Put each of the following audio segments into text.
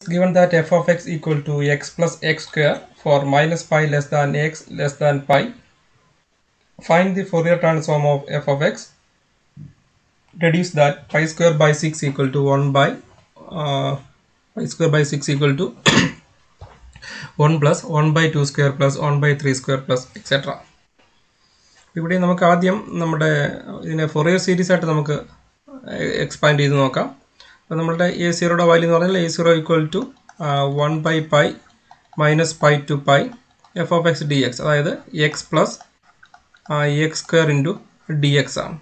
given that f of x equal to x plus x square for minus pi less than x less than pi find the Fourier transform of f of x deduce that pi square by 6 equal to 1 by uh, pi square by 6 equal to 1 plus 1 by 2 square plus 1 by 3 square plus etc ഇവിടെ നമുക്ക് ആദ്യം നമ്മുടെ ഇതിനെ Fourier series ആയിട്ട് നമുക്ക് expand ചെയ്ത് നോക്കാം അപ്പോൾ നമ്മളുടെ എ സീറോയുടെ വാല്യൂ എന്ന് പറഞ്ഞാൽ A zero equal to one by pi minus pi to pi F of X D X അതായത് X plus X square into D X ആണ്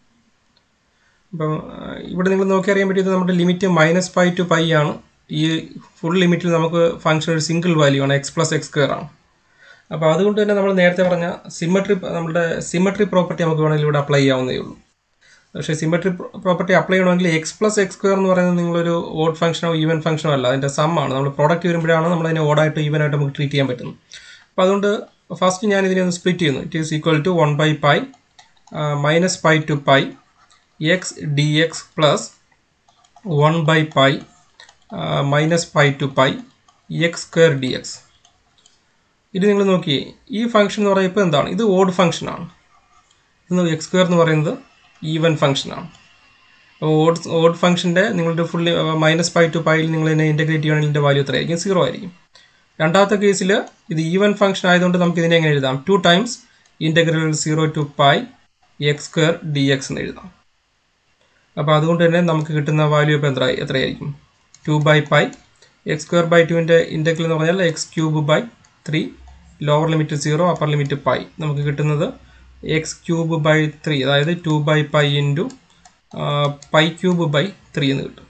അപ്പം ഇവിടെ നിങ്ങൾ നോക്കി അറിയാൻ പറ്റിയത് നമ്മുടെ limit minus pi to pi ആണ് ഈ ഫുൾ ലിമിറ്റിൽ നമുക്ക് ഫംഗ്ഷൻ ഒരു സിംഗിൾ വാല്യൂ ആണ് എക്സ് പ്ലസ് എക്സ് സ്ക്വയർ ആണ് അപ്പോൾ അതുകൊണ്ട് തന്നെ നമ്മൾ നേരത്തെ പറഞ്ഞ സിമ്മട്രി നമ്മുടെ സിമ്മട്രി പ്രോപ്പർട്ടി നമുക്ക് വേണമെങ്കിൽ ഇവിടെ അപ്ലൈ ചെയ്യാവുന്നേ ഉള്ളൂ പക്ഷേ സിമെട്രി പ്രോപ്പർട്ടി അപ്ലൈ ചെയ്യണമെങ്കിൽ എക്സ് പ്ലസ് എക്സ് സ്ക്വയർ എന്ന് പറയുന്നത് നിങ്ങളൊരു ഓഡ് ഫംഗ്ഷനോ ഈവൻ ഫംഗ്ഷനോ അല്ല അതിൻ്റെ സം ആണ് നമ്മൾ പ്രോഡക്റ്റ് വരുമ്പോഴാണ് നമ്മൾ അതിനെ ഓഡായിട്ട് ഈവൻ ആയിട്ട് നമുക്ക് ട്രീറ്റ് ചെയ്യാൻ പറ്റുന്നത് അപ്പോൾ അതുകൊണ്ട് ഫസ്റ്റ് ഞാൻ ഇതിനെ ഒന്ന് സ്പ്ലിറ്റ് ചെയ്യുന്നു it is equal to one by pi minus pi to pi X D X plus one by pi minus pi to pi X square D X ഇത് നിങ്ങൾ നോക്കിയേ ഈ ഫംഗ്ഷൻ എന്ന് പറയുമ്പോൾ എന്താണ് ഇത് ഓഡ് ഫംഗ്ഷനാണ് ഇന്ന് എക്സ് സ്ക്വയർ എന്ന് പറയുന്നത് ഈവൻ ഫംഗ്ഷനാണ് അപ്പോൾ ഓഡ് ഓഡ് ഫംഗ്ഷൻ്റെ നിങ്ങളുടെ ഫുള്ളി മൈനസ് പൈ ടു പൈയിൽ നിങ്ങൾ ഇതിനെ ഇൻറ്റഗ്രേറ്റ് ചെയ്യുകയാണെങ്കിൽ ഇതിൻ്റെ വാല്യൂ എത്രയായിരിക്കും സീറോ ആയിരിക്കും രണ്ടാമത്തെ കേസിൽ ഇത് ഈവൻ ഫംഗ്ഷൻ ആയതുകൊണ്ട് നമുക്ക് ഇതിനെ എങ്ങനെ എഴുതാം two times integral zero to pi X square D X എന്ന് എഴുതാം അപ്പോൾ അതുകൊണ്ട് തന്നെ നമുക്ക് കിട്ടുന്ന വാല്യൂ ഇപ്പോൾ എത്ര എത്രയായിരിക്കും two by pi X square by ടുവിൻ്റെ ഇൻറ്റഗ്രൽ എന്ന് പറഞ്ഞാൽ X cube by three lower limit zero upper limit pi നമുക്ക് കിട്ടുന്നത് എക്സ് ക്യൂബ് ബൈ ത്രീ അതായത് two by pi into pi cube by three എന്ന് കിട്ടും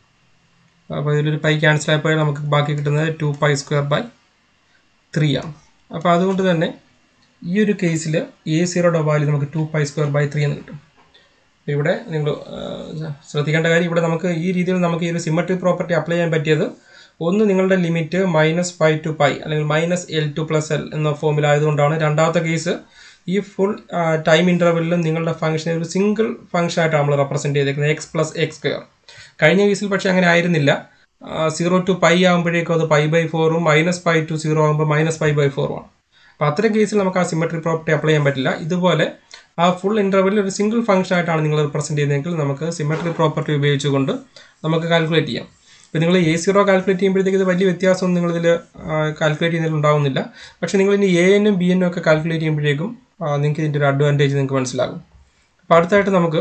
അപ്പോൾ ഇതിലൊരു പൈ ക്യാൻസൽ ആയപ്പോൾ നമുക്ക് ബാക്കി കിട്ടുന്നത് two pi square by three ആണ് അപ്പോൾ അതുകൊണ്ട് തന്നെ ഈ ഒരു കേസിൽ എ സീറോയുടെ വാല്യൂ നമുക്ക് two pi square by three എന്ന് കിട്ടും ഇവിടെ നിങ്ങൾ ശ്രദ്ധിക്കേണ്ട കാര്യം ഇവിടെ നമുക്ക് ഈ രീതിയിൽ നമുക്ക് ഈ ഒരു സിമ്മട്രി പ്രോപ്പർട്ടി അപ്ലൈ ചെയ്യാൻ പറ്റിയത് ഒന്ന് നിങ്ങളുടെ limit minus pi to pi അല്ലെങ്കിൽ minus L to plus L എന്ന ഫോമിലായതുകൊണ്ടാണ് രണ്ടാമത്തെ കേസ് ഈ ഫുൾ ടൈം ഇൻ്റർവെല്ലിലും നിങ്ങളുടെ ഫംഗ്ഷനെ ഒരു സിംഗിൾ ഫംഗ്ഷൻ ആയിട്ടാണ് നമ്മൾ റെപ്രസെൻറ്റ് ചെയ്തേക്കുന്നത് എക്സ് പ്ലസ് എക്സ് സ്ക്വയർ കഴിഞ്ഞ കേസിൽ പക്ഷേ അങ്ങനെ ആയിരുന്നില്ല സീറോ ടു പൈ ആകുമ്പോഴേക്കും അത് പൈ ബൈ ഫോറും മൈനസ് പൈ ടു സീറോ ആകുമ്പോൾ മൈനസ് പൈ ബൈ ഫോറും ആണ് അപ്പോൾ അത്തരം കേസിൽ നമുക്ക് ആ സിമെട്രി പ്രോപ്പർട്ടി അപ്ലൈ ചെയ്യാൻ പറ്റില്ല ഇതുപോലെ ആ ഫുൾ ഇൻ്റർവെല്ലിൽ ഒരു സിംഗിൾ ഫംഗ്ഷൻ ആയിട്ടാണ് നിങ്ങൾ റിപ്രസെൻറ്റ് ചെയ്യുന്നതെങ്കിൽ നമുക്ക് സിമെട്രി പ്രോപ്പർട്ടി ഉപയോഗിച്ചുകൊണ്ട് നമുക്ക് കാൽക്കുലേറ്റ് ചെയ്യാം ഇപ്പോൾ നിങ്ങൾ എ സീറോ കാൽക്കുലേറ്റ് ചെയ്യുമ്പോഴത്തേക്ക് ഇത് വലിയ വ്യത്യാസമൊന്നും നിങ്ങളിതിൽ കാൽക്കുലേറ്റ് ചെയ്യുന്നതിൽ ഉണ്ടാവുന്നില്ല പക്ഷേ നിങ്ങൾ ഇനി എ എന്നും ബി എന്നും ഒക്കെ കാൽക്കുലേറ്റ് ചെയ്യുമ്പോഴേക്കും നിങ്ങൾക്ക് ഇതിൻ്റെ ഒരു അഡ്വാൻറ്റേജ് നിങ്ങൾക്ക് മനസ്സിലാകും അപ്പോൾ അടുത്തായിട്ട് നമുക്ക്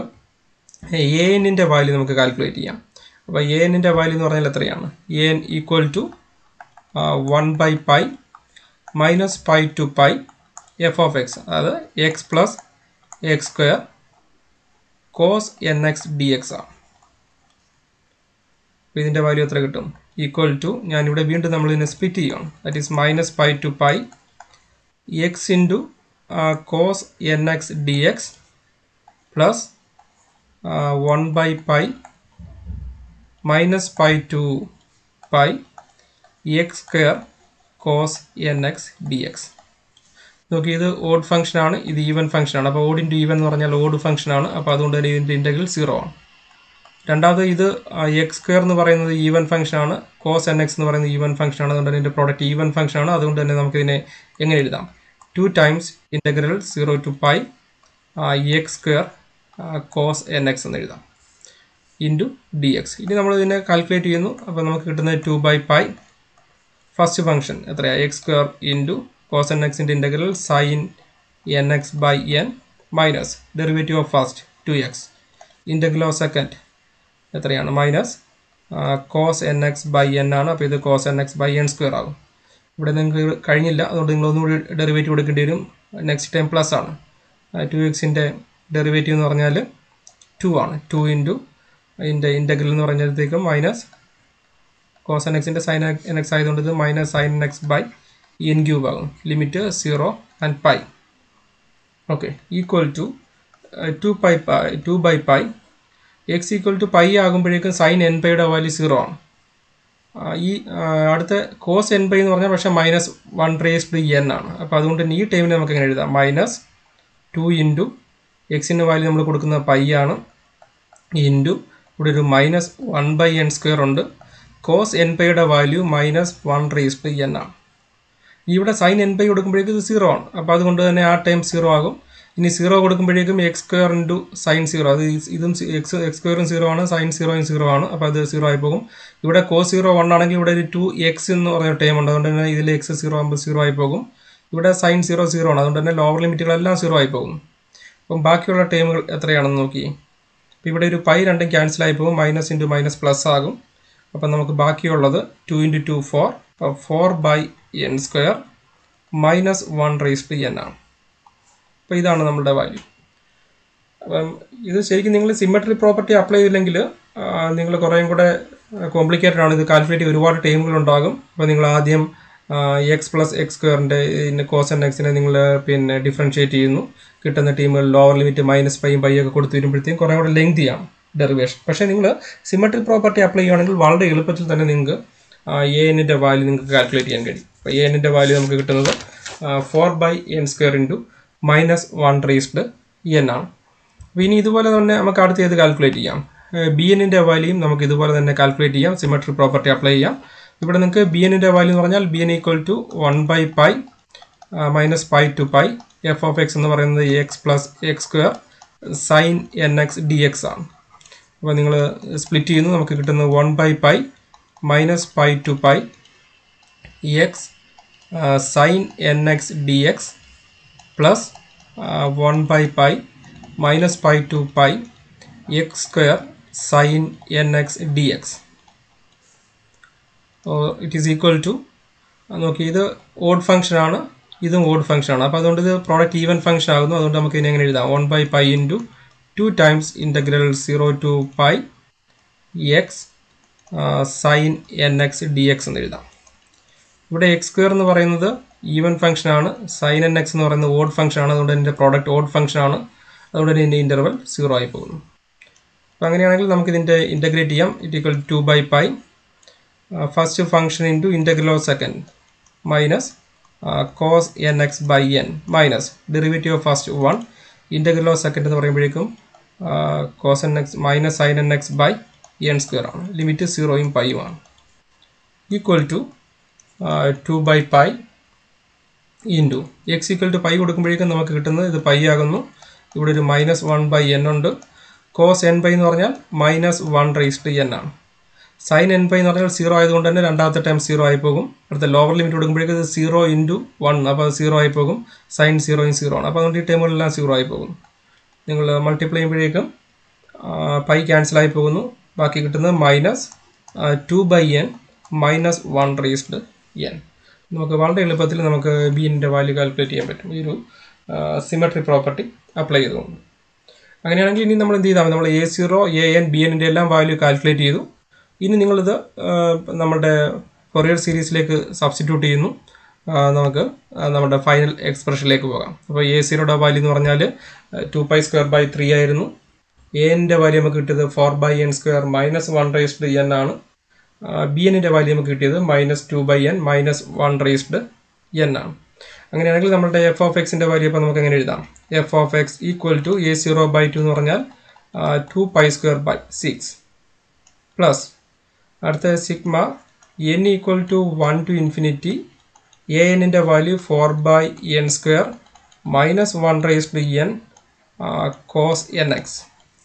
എ എന്നിൻ്റെ വാല്യൂ നമുക്ക് കാൽക്കുലേറ്റ് ചെയ്യാം അപ്പോൾ എ എന്നിൻ്റെ വാല്യൂ എന്ന് പറഞ്ഞാൽ എത്രയാണ് A N equal to one by pi minus pi to pi F of X അതായത് X plus X square cos N X D X ആണ് അപ്പോൾ ഇതിൻ്റെ വാല്യൂ എത്ര കിട്ടും ഈക്വൽ ടു ഞാനിവിടെ വീണ്ടും നമ്മൾ ഇതിനെ സ്പ്ലിറ്റ് ചെയ്യണം that is minus pi to pi X into cos N X D X plus one by pi minus pi to pi X square cos N X D X നോക്കി ഇത് odd function ആണ് ഇത് even function ആണ് അപ്പോൾ odd into even എന്ന് പറഞ്ഞാൽ odd function ആണ് അപ്പോൾ അതുകൊണ്ട് തന്നെ ഇതിൻ്റെ ഇൻ്റഗ്രൽ സീറോ ആണ് രണ്ടാമത് ഇത് എക്സ് സ്ക്വയർ എന്ന് പറയുന്നത് ഈവൻ ഫംഗ്ഷൻ ആണ് കോസ് എൻ എക്സ് എന്ന് പറയുന്നത് ഈവൻ ഫംഗ്ഷൻ ആണ് അതുകൊണ്ട് തന്നെ ഇതിൻ്റെ പ്രോഡക്റ്റ് ഈവൻ ഫംഗ്ഷൻ ആണ് അതുകൊണ്ട് തന്നെ നമുക്ക് ഇതിനെ എങ്ങനെ എഴുതാം two times integral zero to pi X square cos N X എന്ന് എഴുതാം ഇൻറ്റു ഡി എക്സ് ഇനി നമ്മൾ ഇതിനെ കാൽക്കുലേറ്റ് ചെയ്യുന്നു അപ്പോൾ നമുക്ക് കിട്ടുന്നത് two by pi first function എത്രയാണ് X square into cos N എക്സിൻ്റെ integral sine N X by N minus derivative of first two X integral of second എത്രയാണ് minus cos N X by N ആണ് അപ്പോൾ ഇത് cos N X by N square ആകും ഇവിടെ നിങ്ങൾക്ക് കഴിഞ്ഞില്ല അതുകൊണ്ട് നിങ്ങൾ ഒന്നുകൂടി ഡെറിവേറ്റീവ് എടുക്കേണ്ടി വരും നെക്സ്റ്റ് ടൈം പ്ലസ് ആണ് ടു എക്സിൻ്റെ ഡെറിവേറ്റീവ് എന്ന് പറഞ്ഞാൽ ടു ആണ് ടു ഇൻറ്റു അതിൻ്റെ ഇൻ്റഗ്രൽ എന്ന് പറഞ്ഞപ്പോഴത്തേക്കും മൈനസ് കോസ് എൻ എക്സിൻ്റെ സൈൻ എൻ എക്സ് ആയതുകൊണ്ട് ഇത് minus sine N X by N cube ആകും limit zero and pi okay equal to two pi two by pi X equal to pi ആകുമ്പോഴേക്കും sine N പൈയുടെ value zero ആണ് ഈ അടുത്ത cos N pi എന്ന് പറഞ്ഞാൽ പക്ഷേ മൈനസ് വൺ റേസ്ഡ് എൻ ആണ് അപ്പോൾ അതുകൊണ്ട് തന്നെ ഈ ടൈമിൽ നമുക്ക് എങ്ങനെ എഴുതാം മൈനസ് ടു ഇൻറ്റു എക്സിൻ്റെ വാല്യൂ നമ്മൾ കൊടുക്കുന്നത് പൈ ആണ് ഇൻറ്റു ഇവിടെ ഒരു minus one by N square ഉണ്ട് കോസ് എൻ പൈയുടെ value minus one raised N ആണ് ഇവിടെ സൈൻ എൻ പൈ കൊടുക്കുമ്പോഴേക്കും ഇത് സീറോ ആണ് അപ്പോൾ അതുകൊണ്ട് തന്നെ ആ ടൈം സീറോ ആകും ഇനി സീറോ കൊടുക്കുമ്പോഴേക്കും X square into sine zero അത് ഈ- ഇതും എക്സ് എക്സ് സ്ക്വയറും സീറോ ആണ് സൈൻ സീറോയും സീറോ ആണ് അപ്പോൾ അത് സീറോ ആയി പോകും ഇവിടെ കോസ് സീറോ വൺ ആണെങ്കിൽ ഇവിടെ ഒരു ടു എക്സ് എന്ന് പറഞ്ഞ ടൈം ഉണ്ട് അതുകൊണ്ട് തന്നെ ഇതിൽ എക്സ് സീറോ ആകുമ്പോൾ സീറോ ആയി പോകും ഇവിടെ സൈൻ സീറോ സീറോ ആണ് അതുകൊണ്ട് തന്നെ ലോവർ ലിമിറ്റുകളെല്ലാം സീറോ ആയി പോകും അപ്പം ബാക്കിയുള്ള ടൈമുകൾ എത്രയാണെന്ന് നോക്കി അപ്പോൾ ഇവിടെ ഒരു പൈ രണ്ടും ക്യാൻസൽ ആയി പോകും മൈനസ് ഇൻറ്റു മൈനസ് പ്ലസ് ആകും അപ്പം നമുക്ക് ബാക്കിയുള്ളത് two into two four four by N square minus one raise to N ആണ് അപ്പോൾ ഇതാണ് നമ്മുടെ വാല്യൂ അപ്പം ഇത് ശരിക്കും നിങ്ങൾ സിമെട്രി പ്രോപ്പർട്ടി അപ്ലൈ ചെയ്തില്ലെങ്കിൽ നിങ്ങൾ കുറേയും കൂടെ കോംപ്ലിക്കേറ്റഡ് ആണ് ഇത് കാൽക്കുലേറ്റ് ചെയ്യാൻ ഒരുപാട് ടൈമുകൾ ഉണ്ടാകും അപ്പോൾ നിങ്ങൾ ആദ്യം എക്സ് പ്ലസ് എക്സ് സ്ക്വയറിൻ്റെ ഇതിൻ്റെ കോസ് ആൻഡ് എക്സിനെ നിങ്ങൾ പിന്നെ ഡിഫറൻഷിയേറ്റ് ചെയ്യുന്നു കിട്ടുന്ന ടീമുകൾ ലോവർ ലിമിറ്റ് മൈനസ് പൈയും പൈ ഒക്കെ കൊടുത്ത് വരുമ്പോഴത്തേക്കും കുറേ കൂടെ ലെങ്തിയാണ് ഡെറിവേഷൻ പക്ഷേ നിങ്ങൾ സിമെട്രി പ്രോപ്പർട്ടി അപ്ലൈ ചെയ്യുകയാണെങ്കിൽ വളരെ എളുപ്പത്തിൽ തന്നെ നിങ്ങൾക്ക് എ എന്നിൻ്റെ വാല്യൂ നിങ്ങൾക്ക് കാൽക്കുലേറ്റ് ചെയ്യാൻ കഴിയും അപ്പോൾ എ എന്നിൻ്റെ വാല്യൂ നമുക്ക് കിട്ടുന്നത് four by N square into minus one raised N ആണ് അപ്പോൾ ഇനി ഇതുപോലെ തന്നെ നമുക്ക് അടുത്ത് ഏത് കാൽക്കുലേറ്റ് ചെയ്യാം ബി എന്നിൻ്റെ വാല്യൂയും നമുക്ക് ഇതുപോലെ തന്നെ കാൽക്കുലേറ്റ് ചെയ്യാം സിമെട്രി പ്രോപ്പർട്ടി അപ്ലൈ ചെയ്യാം ഇവിടെ നിങ്ങൾക്ക് ബി എന്നിൻ്റെ വാല്യൂ എന്ന് പറഞ്ഞാൽ B N equal to one by pi minus pi to pi F of X എന്ന് പറയുന്നത് X plus X square sine N X D X ആണ് അപ്പോൾ നിങ്ങൾ സ്പ്ലിറ്റ് ചെയ്യുന്നു നമുക്ക് കിട്ടുന്നത് one by pi minus pi to pi X sine N X D X plus one by pi minus pi to pi X square sine N X D X it is equal to നോക്കി ഇത് odd function ആണ് ഇതും odd function ആണ് അപ്പോൾ അതുകൊണ്ട് ഇത് product even function ആകുന്നു അതുകൊണ്ട് നമുക്ക് ഇനി എങ്ങനെ എഴുതാം one by pi into two times integral zero to pi X sine N X D X എന്ന് എഴുതാം ഇവിടെ എക്സ് സ്ക്വയർ എന്ന് പറയുന്നത് ഈവൻ ഫംഗ്ഷൻ ആണ് സൈൻ എൻ എക്സ് എന്ന് പറയുന്നത് ഓഡ് ഫംഗ്ഷൻ ആണ് അതുകൊണ്ട് എൻ്റെ പ്രോഡക്റ്റ് ഓഡ് ഫംഗ്ഷൻ ആണ് അതുകൊണ്ട് തന്നെ ഇതിൻ്റെ ഇൻ്റർവൽ സീറോ ആയി പോകുന്നു അപ്പോൾ അങ്ങനെയാണെങ്കിൽ നമുക്ക് ഇതിൻ്റെ ഇൻ്റഗ്രേറ്റ് ചെയ്യാം it equal to by pi first function into integral of second minus cos N X by N minus derivative of first one integral of second എന്ന് പറയുമ്പോഴേക്കും cos N x minus sine N X by N square ആണ് limit സീറോയും പൈയുമാണ് equal to two by pi into x equal to pi കൊടുക്കുമ്പോഴേക്കും നമുക്ക് കിട്ടുന്നത് ഇത് pi ആകുന്നു ഇവിടെ ഒരു മൈനസ് വൺ ബൈ എൻ ഉണ്ട് കോസ് എൻ പൈ എന്ന് പറഞ്ഞാൽ മൈനസ് വൺ റേസ്റ്റ് എൻ ആണ് സൈൻ എൻ പൈ എന്ന് പറഞ്ഞാൽ സീറോ ആയതുകൊണ്ട് തന്നെ രണ്ടാമത്തെ ടൈം സീറോ ആയി പോകും അടുത്ത ലോവർ ലിമിറ്റ് കൊടുക്കുമ്പോഴേക്കും ഇത് സീറോ ഇൻറ്റു വൺ അപ്പോൾ അത് സീറോ ആയി പോകും സൈൻ സീറോയും സീറോ ആണ് അപ്പോൾ അതുകൊണ്ട് ഈ ടൈമുകളെല്ലാം സീറോ ആയി പോകും നിങ്ങൾ മൾട്ടിപ്ലൈ ചെയ്യുമ്പോഴേക്കും പൈ ക്യാൻസൽ ആയി പോകുന്നു ബാക്കി കിട്ടുന്നത് minus two by N minus one raised n നമുക്ക് വളരെ എളുപ്പത്തിൽ നമുക്ക് ബി എൻ്റെ വാല്യൂ കാൽക്കുലേറ്റ് ചെയ്യാൻ പറ്റും ഈ ഒരു സിമെട്രി പ്രോപ്പർട്ടി അപ്ലൈ ചെയ്തുകൊണ്ട് അങ്ങനെയാണെങ്കിൽ ഇനി നമ്മൾ എന്ത് ചെയ്താൽ മതി നമ്മൾ a zero a n b എന്നിൻ്റെ എല്ലാം വാല്യൂ കാൽക്കുലേറ്റ് ചെയ്തു ഇനി നിങ്ങളിത് ആ, നമ്മുടെ കൊറിയർ സീരീസിലേക്ക് സബ്സ്റ്റിറ്റ്യൂട്ട് ചെയ്യുന്നു ആ, നമുക്ക് ആ, നമ്മുടെ ഫൈനൽ എക്സ്പ്രഷനിലേക്ക് പോകാം അപ്പോൾ എ സീറോയുടെ വാല്യൂ എന്ന് പറഞ്ഞാൽ two pi square by three ആയിരുന്നു എ എൻ്റെ വാല്യൂ നമുക്ക് കിട്ടിയത് four by N square minus one raised N ആണ് ബി എന്നിൻ്റെ വാല്യൂ നമുക്ക് കിട്ടിയത് minus two by N minus one raised N ആണ് അങ്ങനെയാണെങ്കിൽ നമ്മുടെ എഫ് ഓഫ് എക്സിൻ്റെ വാല്യൂ അപ്പോൾ നമുക്ക് എങ്ങനെ എഴുതാം f of x equal to a zero by two എന്ന് പറഞ്ഞാൽ two pi square by six plus അടുത്ത sigma n equal to one to infinity a എന്നിൻ്റെ value four by N square minus one raised n cos N x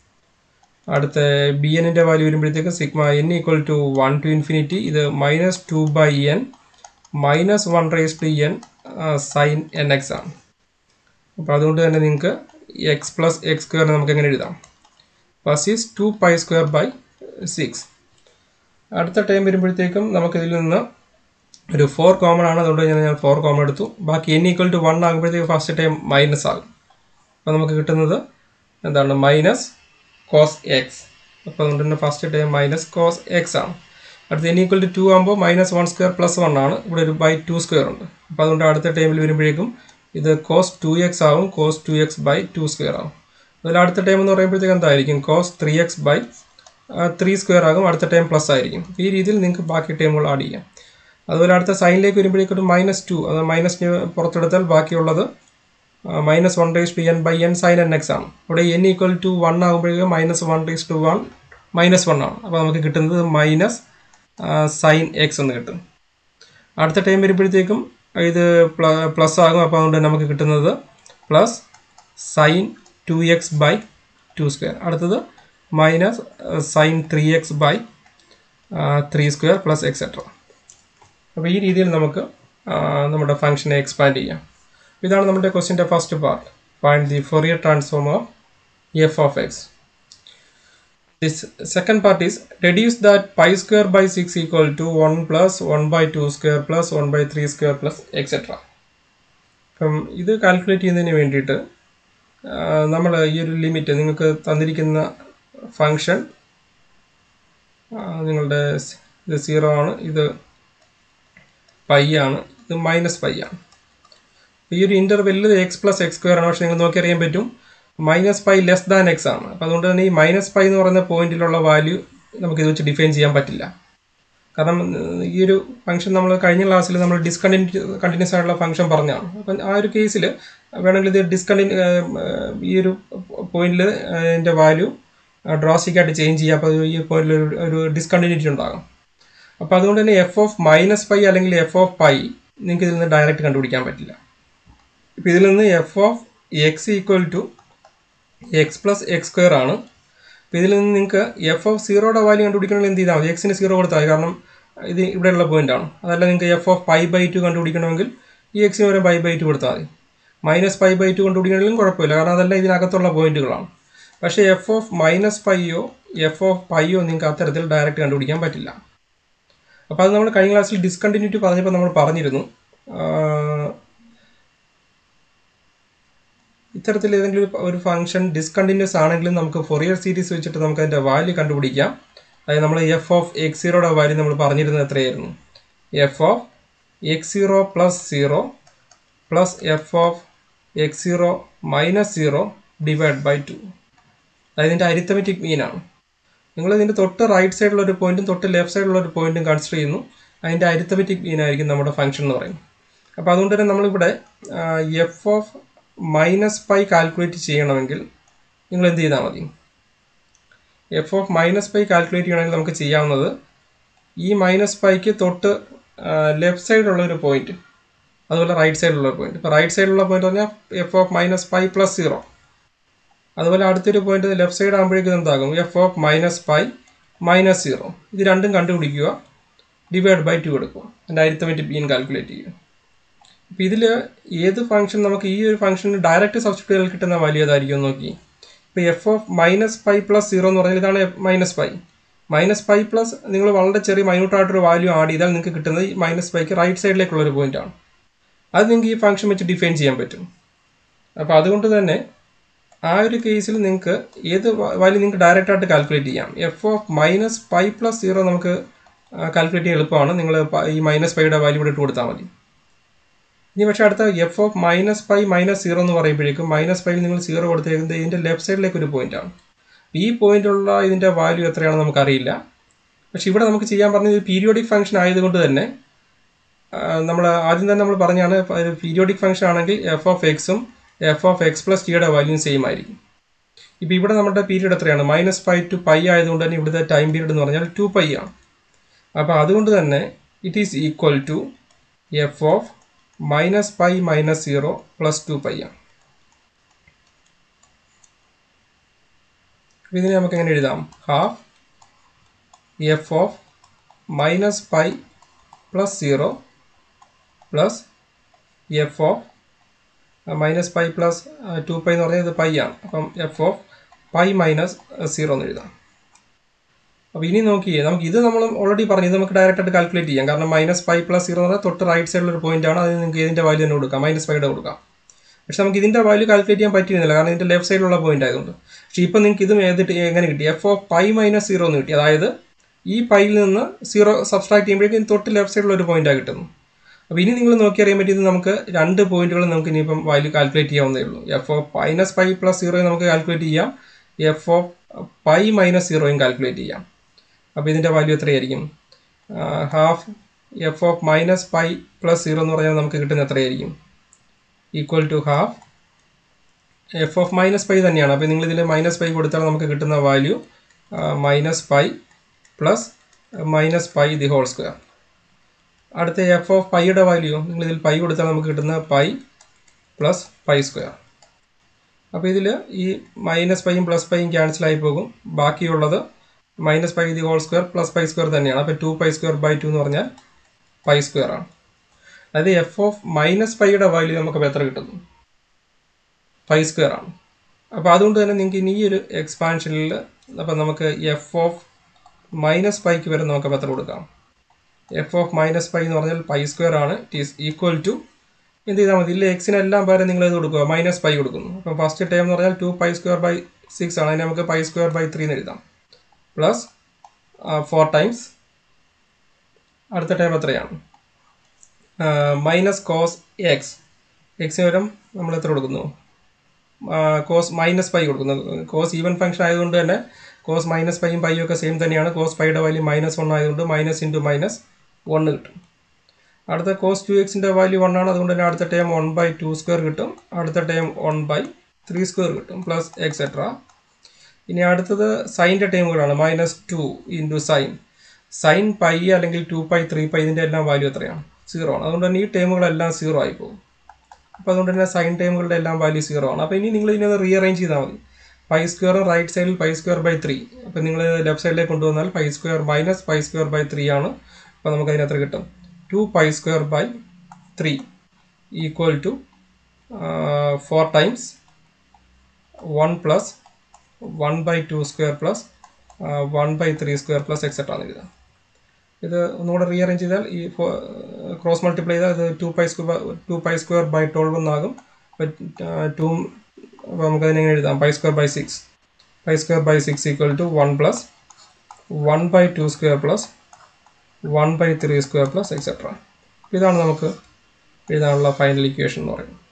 അടുത്ത b എന്നിൻ്റെ value വരുമ്പോഴത്തേക്ക് sigma n equal to one to infinity ഇത് minus two by N minus one raised n sine N x ആണ് അപ്പോൾ അതുകൊണ്ട് തന്നെ നിങ്ങൾക്ക് X plus X square നമുക്ക് എങ്ങനെ എഴുതാം first is two pi square by six അടുത്ത ടൈം വരുമ്പോഴത്തേക്കും നമുക്ക് ഇതിൽ നിന്ന് ഒരു ഫോർ കോമൺ ആണ് അതുകൊണ്ട് ഞാൻ ഞാൻ ഫോർ കോമൺ എടുത്തു ബാക്കി എൻ ഈക്വൽ ടു വൺ ആകുമ്പോഴത്തേക്ക് ഫസ്റ്റ് ടൈം മൈനസ് ആകും അപ്പോൾ നമുക്ക് കിട്ടുന്നത് എന്താണ് മൈനസ് കോസ് എക്സ് അപ്പോൾ അതുകൊണ്ട് തന്നെ first time minus cos x ആണ് അടുത്ത എൻ ഈക്വൽ ടു ടു ആകുമ്പോൾ minus one square plus one ആണ് ഇവിടെ ഒരു ബൈ ടു സ്ക്വയർ ഉണ്ട് അപ്പോൾ അതുകൊണ്ട് അടുത്ത ടൈമിൽ വരുമ്പോഴേക്കും ഇത് കോസ് ടു എക്സ് ആവും cos two x by two square ആവും അതിൽ അടുത്ത ടൈം എന്ന് പറയുമ്പോഴത്തേക്ക് എന്തായിരിക്കും cos three x by three square ആകും അടുത്ത ടൈം പ്ലസ് ആയിരിക്കും ഈ രീതിയിൽ നിങ്ങൾക്ക് ബാക്കി ടൈമുകൾ ആഡ് ചെയ്യാം അതുപോലെ അടുത്ത സൈനിലേക്ക് വരുമ്പോഴേക്കും മൈനസ് ടു അത് മൈനസ് പുറത്തെടുത്താൽ ബാക്കിയുള്ളത് minus one raise to n by n sine N x ആണ് ഇവിടെ എൻ ഈക്വൽ ടു വൺ ആകുമ്പോഴേക്കും minus one raise to one minus one ആണ് അപ്പോൾ നമുക്ക് കിട്ടുന്നത് മൈനസ് സൈൻ എക്സ് എന്ന് കിട്ടും അടുത്ത ടൈം വരുമ്പോഴത്തേക്കും ഇത് പ്ലസ് ആകും അപ്പോൾ അതുകൊണ്ട് നമുക്ക് കിട്ടുന്നത് plus sine two x by two square അടുത്തത് minus sine three x by three square plus etcetera അപ്പോൾ ഈ രീതിയിൽ നമുക്ക് ആ, നമ്മുടെ ഫംഗ്ഷനെ എക്സ്പാൻഡ് ചെയ്യാം ഇതാണ് നമ്മുടെ ക്വസ്റ്റിൻ്റെ first part find the Fourier transform of f of x This second part is reduce that pi square by 6 equal to 1 plus 1 by 2 square plus 1 by 3 square plus etc. അപ്പം ഇത് കാൽക്കുലേറ്റ് ചെയ്യുന്നതിന് വേണ്ടിയിട്ട് നമ്മൾ ഈ ഒരു ലിമിറ്റ് നിങ്ങൾക്ക് തന്നിരിക്കുന്ന function നിങ്ങളുടെ സ് ഇത് സീറോ ആണ് ഇത് പൈ ആണ് ഇത് മൈനസ് പൈ ആണ് ഈ ഒരു ഇൻ്റർവെല്ലിൽ എക്സ് പ്ലസ് എക്സ് സ്ക്വയർ ആണ് പക്ഷേ നിങ്ങൾ നോക്കി അറിയാൻ പറ്റും minus pi less than x ആണ് അപ്പോൾ അതുകൊണ്ട് തന്നെ ഈ മൈനസ് പൈ എന്ന് പറയുന്ന പോയിന്റിലുള്ള വാല്യൂ നമുക്ക് ഇത് വെച്ച് ഡിഫൈൻ ചെയ്യാൻ പറ്റില്ല കാരണം ഉം, ഈ ഒരു ഫംഗ്ഷൻ നമ്മൾ കഴിഞ്ഞ ക്ലാസ്സിൽ നമ്മൾ ഡിസ്കണ്ടിന്യൂ കണ്ടിന്യൂസ് ആയിട്ടുള്ള ഫംഗ്ഷൻ പറഞ്ഞാണ് അപ്പം ആ ഒരു കേസിൽ വേണമെങ്കിൽ ഇത് ഡിസ്കണ്ടിന്യൂ ഈ ഒരു പോയിന്റിൽ അതിൻ്റെ വാല്യൂ ഡ്രോസ്റ്റിക് ആയിട്ട് ചേഞ്ച് ചെയ്യാം അപ്പോൾ ഈ പോയിന്റിൽ ഒരു ഒരു ഡിസ്കണ്ടിന്യൂറ്റി ഉണ്ടാകും അപ്പോൾ അതുകൊണ്ട് തന്നെ എഫ് ഓഫ് മൈനസ് പൈ അല്ലെങ്കിൽ എഫ് ഓഫ് പൈ നിങ്ങൾക്ക് ഇതിൽ നിന്ന് ഡയറക്റ്റ് കണ്ടുപിടിക്കാൻ പറ്റില്ല ഇപ്പോൾ ഇതിൽ നിന്ന് f of x equal to x plus X square ആണ് അപ്പോൾ ഇതിൽ നിന്ന് നിങ്ങൾക്ക് എഫ് ഓഫ് സീറോയുടെ വാല്യൂ കണ്ടുപിടിക്കണമെങ്കിൽ എന്ത് ചെയ്താൽ മതി എക്സിന് സീറോ കൊടുത്താൽ മതി കാരണം ഇത് ഇവിടെയുള്ള പോയിന്റ് ആണ് അതല്ല നിങ്ങൾക്ക് f of pi by two കണ്ടുപിടിക്കണമെങ്കിൽ ഈ എക്സിന് വരെ പൈ ബൈ ടു കൊടുത്താൽ മതി മൈനസ് പൈ ബൈ ടു കണ്ടുപിടിക്കണമെങ്കിലും കുഴപ്പമില്ല കാരണം അതെല്ലാം ഇതിനകത്തുള്ള പോയിന്റുകളാണ് പക്ഷേ എഫ് ഓഫ് മൈനസ് പൈയോ എഫ് ഓഫ് പൈയോ നിങ്ങൾക്ക് അത്തരത്തിൽ ഡയറക്റ്റ് കണ്ടുപിടിക്കാൻ പറ്റില്ല അപ്പോൾ അത് നമ്മൾ കഴിഞ്ഞ ക്ലാസ്സിൽ ഡിസ്കണ്ടിന്യൂറ്റി പറഞ്ഞപ്പോൾ നമ്മൾ പറഞ്ഞിരുന്നു ആഹ് ഇത്തരത്തിൽ ഏതെങ്കിലും ഒരു- ഒരു ഫംഗ്ഷൻ ഡിസ്കണ്ടിന്യൂസ് ആണെങ്കിലും നമുക്ക് ഫൊറിയർ സീരീസ് വെച്ചിട്ട് നമുക്ക് അതിൻ്റെ വാല്യൂ കണ്ടുപിടിക്കാം അതായത് നമ്മൾ എഫ് ഓഫ് എക്സ് സീറോയുടെ വാല്യൂ നമ്മൾ പറഞ്ഞിരുന്നത് എത്രയായിരുന്നു f of x zero plus zero plus f of x zero minus zero divide by two അതായത് ഇതിൻ്റെ അരിത്തമെറ്റിക് മീനാണ് നിങ്ങൾ ഇതിൻ്റെ തൊട്ട് റൈറ്റ് സൈഡിലുള്ള ഒരു പോയിന്റും തൊട്ട് ലെഫ്റ്റ് സൈഡിലുള്ള ഒരു പോയിന്റും കൺസിഡർ ചെയ്യുന്നു അതിൻ്റെ അരിത്തമെറ്റിക് മീൻ ആയിരിക്കും നമ്മുടെ ഫംഗ്ഷൻ എന്ന് പറയുന്നത് അപ്പോൾ അതുകൊണ്ട് തന്നെ നമ്മളിവിടെ f of minus pi calculate ചെയ്യണമെങ്കിൽ നിങ്ങൾ എന്ത് ചെയ്താൽ മതി f of minus pi calculate ചെയ്യണമെങ്കിൽ നമുക്ക് ചെയ്യാവുന്നത് ഈ മൈനസ് പൈക്ക് തൊട്ട് ലെഫ്റ്റ് സൈഡിലുള്ള ഒരു പോയിന്റ് അതുപോലെ റൈറ്റ് സൈഡിലുള്ള ഒരു പോയിന്റ് ഇപ്പോൾ റൈറ്റ് സൈഡിലുള്ള പോയിന്റ് പറഞ്ഞാൽ f of minus pi plus zero അതുപോലെ അടുത്തൊരു പോയിന്റ് ലെഫ്റ്റ് സൈഡ് ആകുമ്പോഴേക്കും എന്താകും f of minus pi minus zero ഇത് രണ്ടും കണ്ടുപിടിക്കുക ഡിവൈഡ് ബൈ ടു എടുക്കുക അതിൻ്റെ അരിത്തമെറ്റിക് ബീൻ കാൽക്കുലേറ്റ് ചെയ്യുക അപ്പോൾ ഇതിൽ ഏത് ഫംഗ്ഷൻ നമുക്ക് ഈ ഒരു ഫംഗ്ഷന് ഡയറക്റ്റ് സബ്സ്റ്റിറ്റ്യൂട്ട് ചെയ്താൽ കിട്ടുന്ന വാല്യൂ ഏതായിരിക്കും എന്ന് നോക്കി ഇപ്പോൾ f of minus pi plus zero എന്ന് പറഞ്ഞാൽ ഇതാണ് minus pi minus pi plus നിങ്ങൾ വളരെ ചെറിയ മൈന്യൂട്ടായിട്ടൊരു വാല്യൂ ആഡ് ചെയ്താൽ നിങ്ങൾക്ക് കിട്ടുന്നത് ഈ മൈനസ് പൈക്ക് റൈറ്റ് സൈഡിലേക്കുള്ള ഒരു പോയിന്റ് ആണ് അത് നിങ്ങൾക്ക് ഈ ഫംഗ്ഷൻ വെച്ച് ഡിഫൈൻ ചെയ്യാൻ പറ്റും അപ്പോൾ അതുകൊണ്ട് തന്നെ ആ ഒരു കേസിൽ നിങ്ങൾക്ക് ഏത് വാല്യൂ നിങ്ങൾക്ക് ഡയറക്റ്റ് ആയിട്ട് കാൽക്കുലേറ്റ് ചെയ്യാം f of minus pi plus zero നമുക്ക് കാൽക്കുലേറ്റ് ചെയ്യാൻ എളുപ്പമാണ് നിങ്ങൾ ഈ മൈനസ് പൈയുടെ വാല്യൂ ഇവിടെ ഇട്ട് കൊടുത്താൽ മതി ഇനി പക്ഷേ അടുത്ത f of minus pi minus zero എന്ന് പറയുമ്പോഴേക്കും മൈനസ് പൈയിൽ നിങ്ങൾ സീറോ കൊടുത്തേക്കുന്നത് ഇതിൻ്റെ ലെഫ്റ്റ് സൈഡിലേക്ക് ഒരു പോയിന്റ് ആണ് ഈ പോയിന്റുള്ള ഇതിൻ്റെ വാല്യൂ എത്രയാണെന്ന് നമുക്കറിയില്ല പക്ഷെ ഇവിടെ നമുക്ക് ചെയ്യാൻ പറഞ്ഞത് പീരിയോഡിക് ഫംഗ്ഷൻ ആയതുകൊണ്ട് തന്നെ നമ്മൾ ആദ്യം തന്നെ നമ്മൾ പറഞ്ഞാണ് പീരിയോഡിക് ഫംഗ്ഷൻ ആണെങ്കിൽ എഫ് ഓഫ് എക്സും എഫ് ഓഫ് എക്സ് പ്ലസ് ടിയുടെ വാല്യൂം സെയിം ആയിരിക്കും ഇപ്പോൾ ഇവിടെ നമ്മുടെ പീരീഡ് എത്രയാണ് മൈനസ് പൈ ടു പൈ ആയതുകൊണ്ട് തന്നെ ഇവിടുത്തെ ടൈം പീരീഡ് എന്ന് പറഞ്ഞാൽ ടു പൈ ആണ് അപ്പോൾ അതുകൊണ്ട് തന്നെ it is equal to f of minus pi minus zero plus two pi ആണ് അപ്പോൾ ഇതിനെ നമുക്ക് എങ്ങനെ എഴുതാം half f of minus pi plus zero plus f of minus pi plus two pi എന്ന് പറഞ്ഞാൽ ഇത് പൈ ആണ് അപ്പം f of pi minus zero എന്ന് എഴുതാം അപ്പോൾ ഇനി നോക്കിയേ നമുക്ക് ഇത് നമ്മൾ ഓൾറെഡി പറഞ്ഞു ഇത് നമുക്ക് ഡയറക്റ്റ് ആയിട്ട് കാൽക്കുലേറ്റ് ചെയ്യാം കാരണം മൈനസ് പൈ പ്ലസ് സീറോ എന്ന് പറഞ്ഞാൽ തൊട്ട് റൈറ്റ് സൈഡിൽ ഒരു പോയിന്റ് ആണ് അത് നിങ്ങൾക്ക് ഇതിൻ്റെ വാല്യൂ തന്നെ കൊടുക്കാം മൈനസ് പൈയുടെ കൊടുക്കാം പക്ഷെ നമുക്ക് ഇതിൻ്റെ വാല്യൂ കാൽക്കുലേറ്റ് ചെയ്യാൻ പറ്റിയിരുന്നില്ല കാരണം ഇതിൻ്റെ ലെഫ്റ്റ് സൈഡിലുള്ള പോയിന്റ് ആയതുകൊണ്ട് പക്ഷേ ഇപ്പം നിങ്ങൾക്ക് ഇതും ഏതിട്ട് എങ്ങനെ കിട്ടി f of pi minus zero എന്ന് കിട്ടി അതായത് ഈ പൈയിൽ നിന്ന് സീറോ സബ്സ്ട്രാക്ട് ചെയ്യുമ്പോഴേക്കും തൊട്ട് ലെഫ്റ്റ് സൈഡിലുള്ള ഒരു പോയിന്റാണ് കിട്ടുന്നു അപ്പോൾ ഇനി നിങ്ങൾ നോക്കി അറിയാൻ പറ്റിയത് നമുക്ക് രണ്ട് പോയിന്റുകൾ നമുക്ക് ഇനിയിപ്പം വാല്യൂ കാൽക്കുലേറ്റ് ചെയ്യാവുന്നേ ഉള്ളൂ f of minus pi plus സീറോയും നമുക്ക് കാൽക്കുലേറ്റ് ചെയ്യാം എഫ് ഓഫ് പൈ മൈനസ് സീറോയും കാൽക്കുലേറ്റ് ചെയ്യാം അപ്പോൾ ഇതിൻ്റെ വാല്യൂ എത്രയായിരിക്കും half f of minus pi plus zero എന്ന് പറഞ്ഞാൽ നമുക്ക് കിട്ടുന്ന എത്രയായിരിക്കും equal to half f of minus pi തന്നെയാണ് അപ്പോൾ നിങ്ങൾ ഇതിൽ മൈനസ് പൈ കൊടുത്താൽ നമുക്ക് കിട്ടുന്ന value minus pi plus minus pi the whole square അടുത്ത എഫ് ഓഫ് പൈയുടെ വാല്യൂ നിങ്ങൾ ഇതിൽ പൈ കൊടുത്താൽ നമുക്ക് കിട്ടുന്ന പൈ പ്ലസ് പൈ സ്ക്വയർ അപ്പോൾ ഇതിൽ ഈ മൈനസ് പൈയും പ്ലസ് പൈയും ക്യാൻസൽ ആയി പോകും ബാക്കിയുള്ളത് minus pi the whole square plus pi square തന്നെയാണ് അപ്പോൾ two pi square by two എന്ന് പറഞ്ഞാൽ പൈ സ്ക്വയർ ആണ് അതായത് എഫ് ഓഫ് മൈനസ് പൈയുടെ വാല്യൂ നമുക്ക് എത്ര കിട്ടുന്നു പൈ സ്ക്വയർ ആണ് അപ്പോൾ അതുകൊണ്ട് തന്നെ നിങ്ങൾക്ക് ഇനി ഈ ഒരു എക്സ്പാൻഷനിൽ അപ്പം നമുക്ക് എഫ് ഓഫ് മൈനസ് പൈക്ക് വരെ നമുക്ക് എത്ര കൊടുക്കാം എഫ് ഓഫ് മൈനസ് പൈ എന്ന് പറഞ്ഞാൽ പൈ സ്ക്വയർ ആണ് ഇറ്റ് ഈസ് ഈക്വൽ ടു എന്ത് ചെയ്താൽ മതി ഇല്ല എക്സിനെല്ലാം പേരെ നിങ്ങൾ ഇത് കൊടുക്കുക മൈനസ് പൈ കൊടുക്കുന്നു അപ്പം ഫസ്റ്റ് ടൈം എന്ന് പറഞ്ഞാൽ two pi square by six ആണ് അതിന് നമുക്ക് പൈ സ്ക്വയർ ബൈ ത്രീ എന്ന് എഴുതാം പ്ലസ് ഫോർ ടൈംസ് അടുത്ത ടൈം എത്രയാണ് മൈനസ് കോസ് എക്സ് എക്സിന് പകരം നമ്മൾ എത്ര കൊടുക്കുന്നു കോസ് മൈനസ് പൈ കൊടുക്കുന്നു കോസ് ഈവൻ ഫംഗ്ഷൻ ആയതുകൊണ്ട് തന്നെ കോസ് മൈനസ് പൈയും പൈയും ഒക്കെ സെയിം തന്നെയാണ് കോസ് പൈയുടെ വാല്യൂ മൈനസ് വൺ ആയതുകൊണ്ട് മൈനസ് ഇൻറ്റു മൈനസ് വണ്ണ് കിട്ടും അടുത്ത കോസ് ടു എക്സിൻ്റെ വാല്യൂ വൺ ആണ് അതുകൊണ്ട് തന്നെ അടുത്ത time one by two square കിട്ടും അടുത്ത time one by three square കിട്ടും പ്ലസ് എക്സെട്ര ഇനി അടുത്തത് സൈൻ്റെ ടൈമുകളാണ് minus two into sine sine pi അല്ലെങ്കിൽ ടു പൈ ത്രീ പൈ ഇതിൻ്റെ എല്ലാം വാല്യൂ എത്രയാണ് സീറോ ആണ് അതുകൊണ്ട് തന്നെ ഈ ടൈമുകളെല്ലാം സീറോ ആയി പോകും അപ്പോൾ അതുകൊണ്ട് തന്നെ സൈൻ ടൈമുകളുടെ എല്ലാം വാല്യൂ സീറോ ആണ് അപ്പോൾ ഇനി നിങ്ങൾ ഇതിനെ റീഅറേഞ്ച് ചെയ്താൽ മതി പൈ സ്ക്വയർ റൈറ്റ് സൈഡിൽ പൈ സ്ക്വയർ ബൈ ത്രീ അപ്പോൾ നിങ്ങൾ ലെഫ്റ്റ് സൈഡിലേക്ക് കൊണ്ടുവന്നാൽ pi square minus pi square by three ആണ് അപ്പോൾ നമുക്ക് അതിനകത്ത് കിട്ടും two pi square by three equal to four times one plus one by two square plus one by three square plus etcetera എന്ന് എഴുതാം ഇത് ഒന്നുകൂടെ റീഅറേഞ്ച് ചെയ്താൽ ഈ ക്രോസ് മൾട്ടിപ്ലൈ ചെയ്താൽ ഇത് two pi square two pi square by twelve എന്നാകും two അപ്പോൾ നമുക്ക് അതിനെ എഴുതാം pi square by six pi square by six equal to one plus one by two square plus one by three square plus etcetera ഇതാണ് നമുക്ക് എഴുതാനുള്ള final equation എന്ന് പറയുന്നത്